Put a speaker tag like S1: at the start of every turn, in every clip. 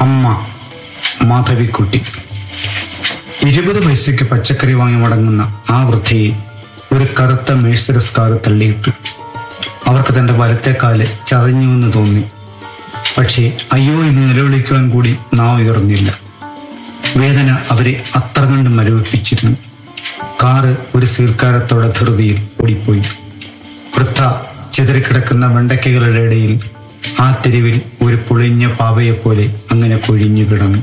S1: അമ്മ മാധവിക്കുട്ടി ഇരുപത് പൈസയ്ക്ക് പച്ചക്കറി വാങ്ങി മടങ്ങുന്ന ആ വൃദ്ധയെ ഒരു കറുത്ത മേഴ്സറസ്കാർ തള്ളിയിട്ടു അവർക്ക് തന്റെ വലത്തെ കാല് ചതഞ്ഞുവെന്ന് തോന്നി പക്ഷേ അയ്യോ എന്ന് നിലവിളിക്കുവാൻ കൂടി നാവ് ഉയർന്നില്ല വേദന അവരെ അത്ര കണ്ട് മരവിപ്പിച്ചിരുന്നു കാറ് ഒരു സീർക്കാരത്തോടെ ധൃതിയിൽ ഓടിപ്പോയി വൃദ്ധ ചിതറിക്കിടക്കുന്ന വെണ്ടയ്ക്കകളുടെ ഇടയിൽ ആ തെരുവിൽ ഒരു പൊളിഞ്ഞ പാവയെപ്പോലെ അങ്ങനെ കൊഴിഞ്ഞു കിടന്നു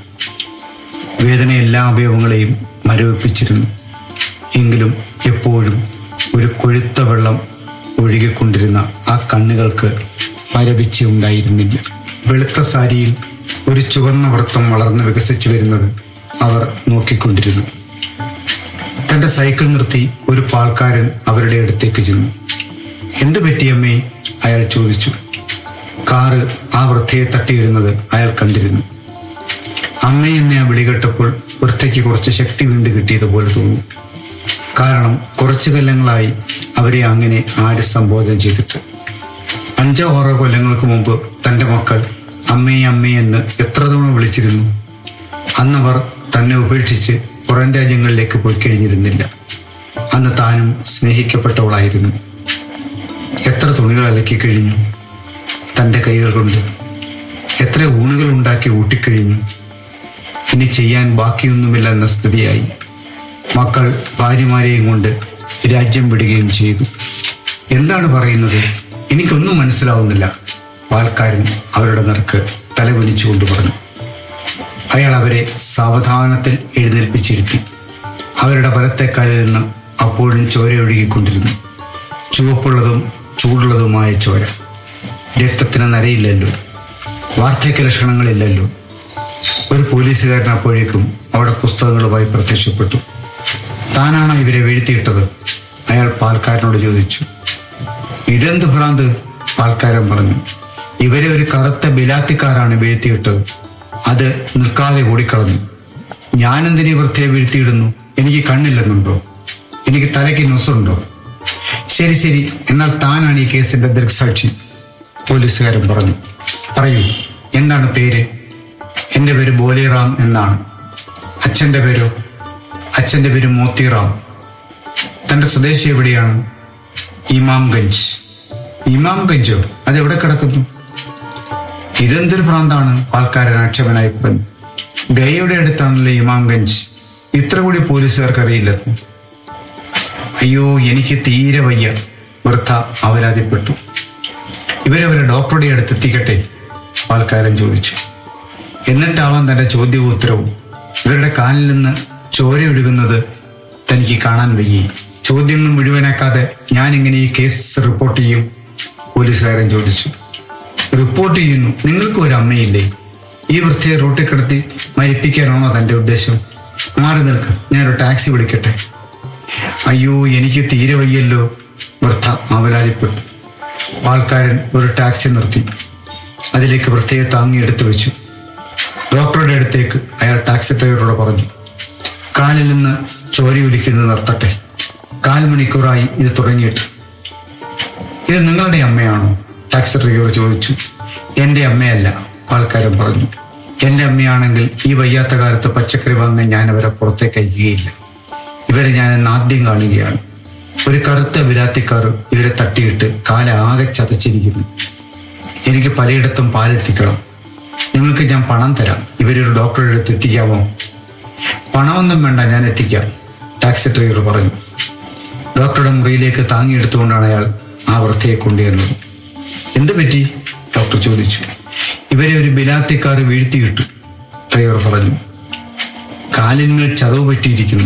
S1: വേദന എല്ലാ അവയവങ്ങളെയും മരവിപ്പിച്ചിരുന്നു എങ്കിലും എപ്പോഴും ഒരു കൊഴുത്ത വെള്ളം ഒഴുകിക്കൊണ്ടിരുന്ന ആ കണ്ണുകൾക്ക് മരവിച്ച ഉണ്ടായിരുന്നില്ല വെളുത്ത സാരിയിൽ ഒരു ചുവന്ന വൃത്തം വളർന്ന് വികസിച്ചു വരുന്നത് അവർ നോക്കിക്കൊണ്ടിരുന്നു തന്റെ സൈക്കിൾ നിർത്തി ഒരു പാൽക്കാരൻ അവരുടെ അടുത്തേക്ക് ചെന്നു എന്തു പറ്റിയമ്മേ അയാൾ ചോദിച്ചു കാറ് ആ വൃദ്ധയെ തട്ടിയിടുന്നത് അയാൾ കണ്ടിരുന്നു അമ്മ എന്നെ ആ വിളി കേട്ടപ്പോൾ വൃദ്ധയ്ക്ക് കുറച്ച് ശക്തി വീണ്ടു കിട്ടിയതുപോലെ തോന്നി കാരണം കുറച്ചു കൊല്ലങ്ങളായി അവരെ അങ്ങനെ ആര് സംബോധന ചെയ്തിട്ട് അഞ്ചോ ആറോ കൊല്ലങ്ങൾക്ക് മുമ്പ് തന്റെ മക്കൾ അമ്മേ അമ്മേ എന്ന് എത്ര തവണ വിളിച്ചിരുന്നു അന്നവർ തന്നെ ഉപേക്ഷിച്ച് പുറം രാജ്യങ്ങളിലേക്ക് പോയി കഴിഞ്ഞിരുന്നില്ല അന്ന് താനും സ്നേഹിക്കപ്പെട്ടവളായിരുന്നു എത്ര തുണികൾ അലക്കി കഴിഞ്ഞു തന്റെ കൈകൾ കൊണ്ട് എത്ര ഊണുകൾ ഉണ്ടാക്കി ഊട്ടിക്കഴിഞ്ഞു ഇനി ചെയ്യാൻ ബാക്കിയൊന്നുമില്ല എന്ന സ്ഥിതിയായി മക്കൾ ഭാര്യമാരെയും കൊണ്ട് രാജ്യം വിടുകയും ചെയ്തു എന്താണ് പറയുന്നത് എനിക്കൊന്നും മനസ്സിലാവുന്നില്ല പാൽക്കാരൻ അവരുടെ നേർക്ക് തലകുനിച്ചുകൊണ്ട് പറഞ്ഞു അയാൾ അവരെ സാവധാനത്തിൽ എഴുന്നേൽപ്പിച്ചിരുത്തി അവരുടെ വലത്തേക്കാലിൽ നിന്ന് അപ്പോഴും ചോര ഒഴുകിക്കൊണ്ടിരുന്നു ചുവപ്പുള്ളതും ചൂടുള്ളതുമായ ചോര രക്തത്തിന് നരയില്ലല്ലോ വാർദ്ധക്യ ലക്ഷണങ്ങളില്ലല്ലോ ഒരു പോലീസുകാരൻ അപ്പോഴേക്കും അവിടെ പുസ്തകങ്ങളുമായി പ്രത്യക്ഷപ്പെട്ടു താനാണോ ഇവരെ വീഴ്ത്തിയിട്ടത് അയാൾ പാൽക്കാരനോട് ചോദിച്ചു ഇതെന്ത് ഭ്രാന്ത് പാൽക്കാരൻ പറഞ്ഞു ഇവരെ ഒരു കറുത്ത ബിലാത്തിക്കാരാണ് വീഴ്ത്തിയിട്ടത് അത് നിൽക്കാതെ ഓടിക്കളഞ്ഞു ഞാനെന്തിനീ വൃത്തിയെ വീഴ്ത്തിയിടുന്നു എനിക്ക് കണ്ണില്ലെന്നുണ്ടോ എനിക്ക് തലയ്ക്ക് നുസുണ്ടോ ശരി ശരി എന്നാൽ താനാണ് ഈ കേസിന്റെ ദൃക്സാക്ഷി പോലീസുകാരൻ പറഞ്ഞു പറയൂ എന്താണ് പേര് എന്റെ പേര് ബോലിറാം എന്നാണ് അച്ഛന്റെ പേരോ അച്ഛന്റെ പേര് മോത്തിറാം തന്റെ സ്വദേശി എവിടെയാണ് ഇമാംഗഞ്ച് ഇമാംഗഞ്ചോ അത് എവിടെ കിടക്കുന്നു ഇതെന്തൊരു ഭ്രാന്താണ് പാൽക്കാരൻ ആക്ഷേപനായി പറഞ്ഞു ഗയയുടെ അടുത്താണല്ലോ ഇമാംഗഞ്ച് ഇത്ര കൂടി പോലീസുകാർക്ക് അറിയില്ലെന്ന് അയ്യോ എനിക്ക് തീരെ വയ്യ വൃദ്ധ അവരാതിപ്പെട്ടു ഇവരവരെ ഡോക്ടറുടെ അടുത്ത് എത്തിക്കട്ടെ പാൽക്കാരൻ ചോദിച്ചു എന്നിട്ടാവാൻ തന്റെ ചോദ്യവും ഉത്തരവും ഇവരുടെ കാലിൽ നിന്ന് ചോരയൊഴുകുന്നത് തനിക്ക് കാണാൻ വയ്യേ ചോദ്യങ്ങൾ മുഴുവനാക്കാതെ ഞാൻ ഇങ്ങനെ ഈ കേസ് റിപ്പോർട്ട് ചെയ്യും പോലീസുകാരൻ ചോദിച്ചു റിപ്പോർട്ട് ചെയ്യുന്നു നിങ്ങൾക്ക് ഒരു അമ്മയില്ലേ ഈ വൃത്തിയെ റൂട്ടിൽ കിടത്തി മരിപ്പിക്കാനാണോ തന്റെ ഉദ്ദേശം മാറി നിൽക്ക് ഞാനൊരു ടാക്സി വിളിക്കട്ടെ അയ്യോ എനിക്ക് തീരെ വയ്യല്ലോ വൃദ്ധ ആവലാതിപ്പെട്ടു ആൾക്കാരൻ ഒരു ടാക്സി നിർത്തി അതിലേക്ക് വൃത്തിയെ താങ്ങി എടുത്തു വെച്ചു ഡോക്ടറുടെ അടുത്തേക്ക് അയാൾ ടാക്സി ഡ്രൈവറോട് പറഞ്ഞു കാലിൽ നിന്ന് ചോരി ഒലിക്കുന്നത് നിർത്തട്ടെ കാൽ മണിക്കൂറായി ഇത് തുടങ്ങിയിട്ട് ഇത് നിങ്ങളുടെ അമ്മയാണോ ടാക്സി ഡ്രൈവർ ചോദിച്ചു എന്റെ അമ്മയല്ല ആൾക്കാരൻ പറഞ്ഞു എന്റെ അമ്മയാണെങ്കിൽ ഈ വയ്യാത്ത കാലത്ത് പച്ചക്കറി വാങ്ങാൻ ഞാൻ അവരെ പുറത്തേക്ക് അയക്കുകയില്ല ഇവരെ ഞാൻ ഇന്ന് ആദ്യം കാണുകയാണ് ഒരു കറുത്ത വിരാത്തിക്കാർ ഇവരെ തട്ടിയിട്ട് കാല ആകെ ചതച്ചിരിക്കുന്നു എനിക്ക് പലയിടത്തും പാലെത്തിക്കണം നിങ്ങൾക്ക് ഞാൻ പണം തരാം ഇവരൊരു ഡോക്ടറുടെ അടുത്ത് എത്തിക്കാമോ പണമൊന്നും വേണ്ട ഞാൻ എത്തിക്കാം ടാക്സി ഡ്രൈവർ പറഞ്ഞു ഡോക്ടറുടെ മുറിയിലേക്ക് താങ്ങിയെടുത്തുകൊണ്ടാണ് അയാൾ ആ വൃത്തിയെ കൊണ്ടുവന്നത് എന്ത് പറ്റി ഡോക്ടർ ചോദിച്ചു ഇവരെ ഒരു ബിലാത്തിക്കാർ വീഴ്ത്തിയിട്ടു ഡ്രൈവർ പറഞ്ഞു കാലിന്മേൽ ചതവ് പറ്റിയിരിക്കുന്നു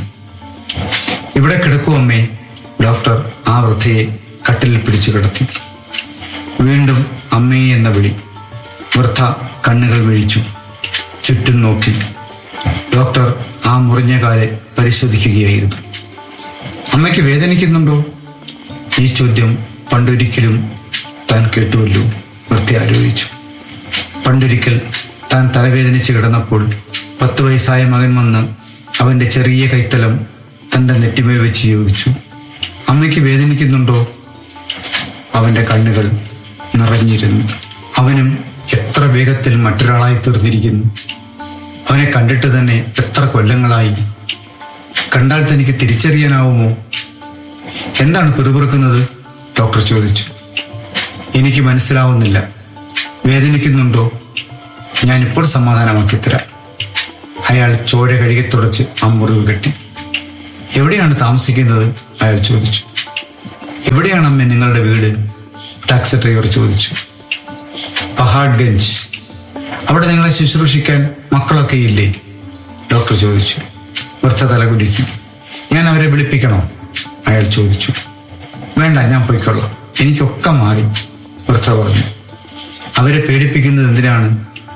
S1: ഇവിടെ കിടക്കൂ അമ്മേ ഡോക്ടർ ആ വൃദ്ധയെ കട്ടിലിൽ പിടിച്ചു കിടത്തി വീണ്ടും അമ്മേ എന്ന വിളി വൃദ്ധ കണ്ണുകൾ വീഴിച്ചു ചുറ്റും നോക്കി ഡോക്ടർ ആ മുറിഞ്ഞ കാലെ പരിശോധിക്കുകയായിരുന്നു അമ്മയ്ക്ക് വേദനിക്കുന്നുണ്ടോ ഈ ചോദ്യം പണ്ടൊരിക്കലും താൻ കേട്ടുവല്ലോ വൃത്തി ആലോചിച്ചു പണ്ടൊരിക്കൽ താൻ തലവേദനിച്ച് കിടന്നപ്പോൾ പത്ത് വയസ്സായ മകൻ വന്ന് അവന്റെ ചെറിയ കൈത്തലം തന്റെ നെറ്റിമേൽ വെച്ച് ചോദിച്ചു അമ്മയ്ക്ക് വേദനിക്കുന്നുണ്ടോ അവന്റെ കണ്ണുകൾ നിറഞ്ഞിരുന്നു അവനും എത്ര വേഗത്തിൽ മറ്റൊരാളായി തീർന്നിരിക്കുന്നു അവനെ കണ്ടിട്ട് തന്നെ എത്ര കൊല്ലങ്ങളായി കണ്ടാൽ തനിക്ക് തിരിച്ചറിയാനാവുമോ എന്താണ് പിറുപിറുക്കുന്നത് ഡോക്ടർ ചോദിച്ചു എനിക്ക് മനസ്സിലാവുന്നില്ല വേദനിക്കുന്നുണ്ടോ ഞാൻ ഇപ്പോൾ സമാധാനമാക്കി തരാം അയാൾ ചോര കഴുകി തുടച്ച് ആ മുറിവ് കെട്ടി എവിടെയാണ് താമസിക്കുന്നത് അയാൾ ചോദിച്ചു എവിടെയാണ് അമ്മ നിങ്ങളുടെ വീട് ടാക്സി ഡ്രൈവർ ചോദിച്ചു പഹാഡ്ഗഞ്ച് അവിടെ നിങ്ങളെ ശുശ്രൂഷിക്കാൻ മക്കളൊക്കെ ഇല്ലേ ഡോക്ടർ ചോദിച്ചു വൃദ്ധ തലകുടിക്കും ഞാൻ അവരെ വിളിപ്പിക്കണോ അയാൾ ചോദിച്ചു വേണ്ട ഞാൻ പോയിക്കൊള്ളാം എനിക്കൊക്കെ മാറി വൃദ്ധ പറഞ്ഞു അവരെ പേടിപ്പിക്കുന്നത് എന്തിനാണ്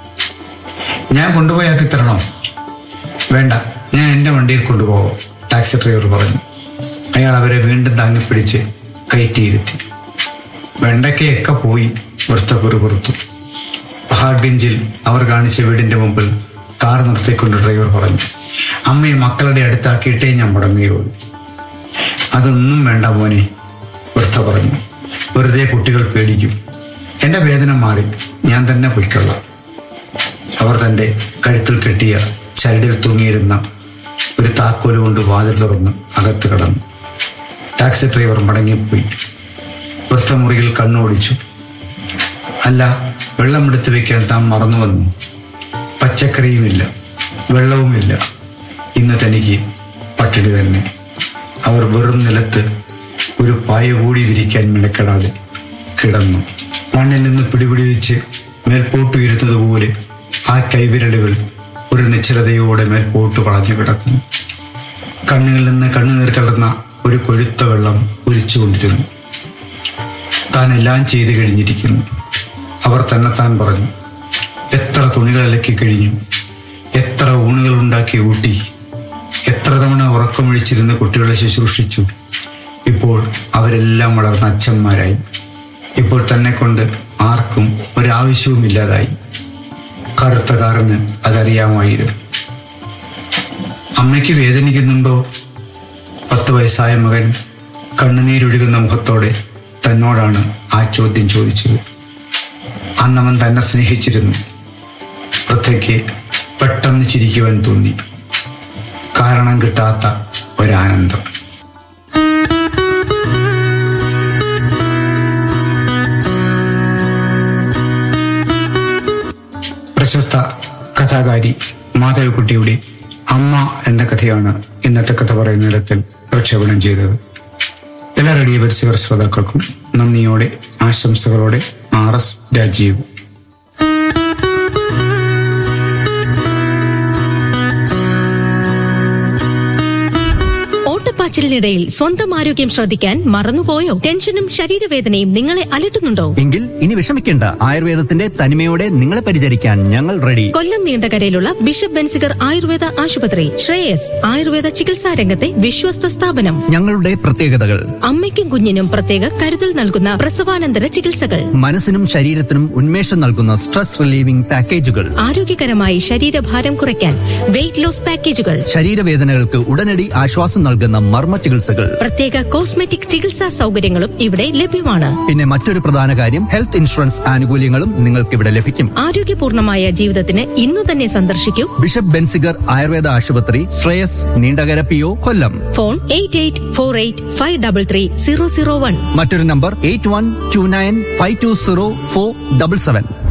S1: ഞാൻ കൊണ്ടുപോയാക്കി തരണോ വേണ്ട ഞാൻ എൻ്റെ വണ്ടിയിൽ കൊണ്ടുപോകാം ടാക്സി ഡ്രൈവർ പറഞ്ഞു അയാൾ അവരെ വീണ്ടും താങ്ങിപ്പിടിച്ച് കയറ്റിയിരുത്തി വെണ്ടയ്ക്കയൊക്കെ പോയി വൃത്ത പുറത്തു പഹാഡ്ഗഞ്ചിൽ അവർ കാണിച്ച വീടിന്റെ മുമ്പിൽ കാർ നിർത്തിക്കൊണ്ട് ഡ്രൈവർ പറഞ്ഞു അമ്മയെ മക്കളുടെ അടുത്താക്കിയിട്ടേ ഞാൻ മടങ്ങുകയുള്ളൂ അതൊന്നും വേണ്ട മോനെ വൃത്ത പറഞ്ഞു വെറുതെ കുട്ടികൾ പേടിക്കും എന്റെ വേദന മാറി ഞാൻ തന്നെ പൊയ്ക്കൊള്ളാം അവർ തന്റെ കഴുത്തിൽ കെട്ടിയ ചരടിൽ തൂങ്ങിയിരുന്ന ഒരു താക്കോല് കൊണ്ട് വാതിൽ തുറന്ന് അകത്ത് കടന്നു ടാക്സി ഡ്രൈവർ മടങ്ങിപ്പോയി വൃത്തമുറിയിൽ കണ്ണോടിച്ചു അല്ല വെള്ളമെടുത്ത് വെക്കാൻ താൻ മറന്നു വന്നു പച്ചക്കറിയുമില്ല വെള്ളവുമില്ല ഇന്ന് തനിക്ക് പട്ടിണി തന്നെ അവർ വെറും നിലത്ത് ഒരു പായ കൂടി വിരിക്കാൻ മെനക്കെടാതെ കിടന്നു മണ്ണിൽ നിന്ന് പിടിപിടിച്ച് മേൽപോട്ടുയരുന്നതുപോലെ ആ കൈവിരലുകൾ ഒരു നിശ്ചലതയോടെ മേൽപോട്ട് വളഞ്ഞു കിടക്കുന്നു കണ്ണുകളിൽ നിന്ന് കണ്ണുനീർ കലർന്ന ഒരു കൊഴുത്ത വെള്ളം ഒലിച്ചുകൊണ്ടിരുന്നു താൻ എല്ലാം ചെയ്തു കഴിഞ്ഞിരിക്കുന്നു അവർ തന്നെത്താൻ പറഞ്ഞു എത്ര തുണികൾ അലക്കി കഴിഞ്ഞു എത്ര ഊണുകൾ ഉണ്ടാക്കി ഊട്ടി എത്ര തവണ ഉറക്കമൊഴിച്ചിരുന്ന് കുട്ടികളെ ശുശ്രൂഷിച്ചു ഇപ്പോൾ അവരെല്ലാം വളർന്ന അച്ഛന്മാരായി ഇപ്പോൾ തന്നെ കൊണ്ട് ആർക്കും ഒരാവശ്യവും ഇല്ലാതായി കറുത്ത കാറിന് അതറിയാമായിരുന്നു അമ്മയ്ക്ക് വേദനിക്കുന്നുണ്ടോ പത്ത് വയസ്സായ മകൻ കണ്ണുനീരൊഴുകുന്ന മുഖത്തോടെ തന്നോടാണ് ആ ചോദ്യം ചോദിച്ചത് അന്നവൻ തന്നെ സ്നേഹിച്ചിരുന്നു വൃദ്ധയ്ക്ക് പെട്ടെന്ന് ചിരിക്കുവാൻ തോന്നി കാരണം കിട്ടാത്ത ഒരാനന്ദം പ്രശസ്ത കഥാകാരി മാധവിക്കുട്ടിയുടെ അമ്മ എന്ന കഥയാണ് ഇന്നത്തെ കഥ പറയുന്നിടത്തിൽ പ്രക്ഷേപണം ചെയ്തത് എല്ലാ റേഡിയോ പരിസര ശ്രോതാക്കൾക്കും നന്ദിയോടെ ആശംസകളോടെ ആർ എസ് രാജീവ്
S2: ഓട്ടപ്പാച്ചിലിനിടയിൽ സ്വന്തം ആരോഗ്യം ശ്രദ്ധിക്കാൻ മറന്നുപോയോ ടെൻഷനും ശരീരവേദനയും നിങ്ങളെ അലട്ടുന്നുണ്ടോ
S3: എങ്കിൽ ഇനി വിഷമിക്കേണ്ട ആയുർവേദത്തിന്റെ തനിമയോടെ നിങ്ങളെ പരിചരിക്കാൻ ഞങ്ങൾ റെഡി
S2: കൊല്ലം നീണ്ടകരയിലുള്ള ബിഷപ്പ് ബെൻസിഗർ ആയുർവേദ ആശുപത്രി ശ്രേയസ് ആയുർവേദ ചികിത്സാ രംഗത്തെ വിശ്വസ്ത സ്ഥാപനം
S3: ഞങ്ങളുടെ പ്രത്യേകതകൾ
S2: അമ്മയ്ക്കും കുഞ്ഞിനും പ്രത്യേക കരുതൽ നൽകുന്ന പ്രസവാനന്തര ചികിത്സകൾ
S3: മനസ്സിനും ശരീരത്തിനും ഉന്മേഷം നൽകുന്ന സ്ട്രെസ് റിലീവിംഗ് പാക്കേജുകൾ
S2: ആരോഗ്യകരമായി ശരീരഭാരം കുറയ്ക്കാൻ വെയിറ്റ് ലോസ് പാക്കേജുകൾ
S3: ശരീരവേദനകൾക്ക് ഉടനടി ആശ്വാസം നൽകുന്ന മർമ്മ ചികിത്സകൾ
S2: പ്രത്യേക കോസ്മെറ്റിക് ചികിത്സാ സൗകര്യങ്ങളും ഇവിടെ ലഭ്യമാണ്
S3: പിന്നെ മറ്റൊരു പ്രധാന കാര്യം ഹെൽത്ത് ഇൻഷുറൻസ് ആനുകൂല്യങ്ങളും നിങ്ങൾക്ക് ഇവിടെ ലഭിക്കും
S2: ആരോഗ്യപൂർണമായ ജീവിതത്തിന് ഇന്നു തന്നെ സന്ദർശിക്കൂ
S3: ബിഷപ്പ് ബെൻസിഗർ ആയുർവേദ ആശുപത്രി Sreyas Neendakara P O Kollam
S2: phone eight eight four eight five double three zero zero one
S3: മറ്റൊരു number eight one two nine five two zero four double seven